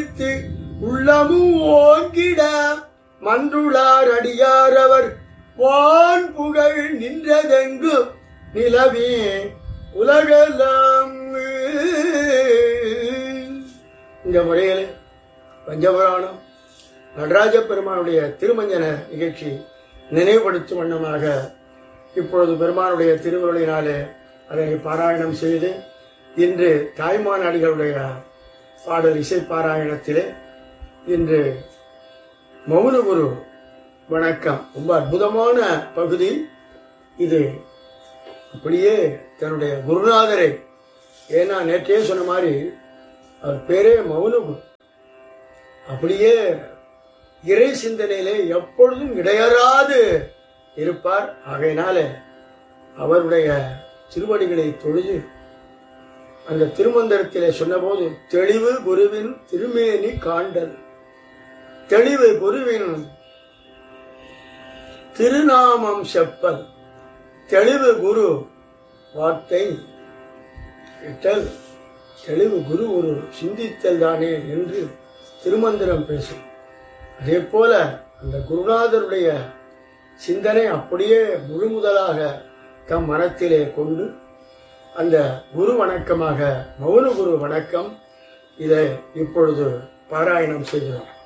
வைத்து உள்ளமும் ஓங்கிட மன்றுளார் அடியார் அவர் வான் புகழ் நின்றதெங்கு நிலவே உலகெல்லாம் இந்த முறையில் பஞ்சபுராணம் நடராஜ பெருமானுடைய திருமஞ்சன நிகழ்ச்சி நினைவுபடுத்தும் வண்ணமாக இப்பொழுது பெருமானுடைய திருவுருளினாலே அதை பாராயணம் செய்து இன்று தாய்மான் அடிகளுடைய பாடல் இசை பாராயணத்திலே இன்று மௌனகுரு வணக்கம் ரொம்ப அற்புதமான பகுதி இது அப்படியே தன்னுடைய குருநாதரை ஏன்னா நேற்றே சொன்ன மாதிரி அவர் பேரே மௌனகுரு அப்படியே இறை சிந்தனையிலே எப்பொழுதும் இடையறாது இருப்பார் ஆகையினால அவருடைய திருவடிகளை தொழுது அந்த திருமந்திரத்திலே சொன்னபோது தெளிவு குருவின் திருமேனி காண்டல் தெளிவு குருவின் திருநாமம் செப்பல் தெளிவு குரு வார்த்தை இட்டல் தெளிவு குரு ஒரு சிந்தித்தல் தானே என்று திருமந்திரம் பேசும் அதே போல அந்த குருநாதருடைய சிந்தனை அப்படியே முழு முதலாக தம் மனத்திலே கொண்டு அந்த குரு வணக்கமாக மௌன குரு வணக்கம் இதை இப்பொழுது பாராயணம் செய்கிறோம்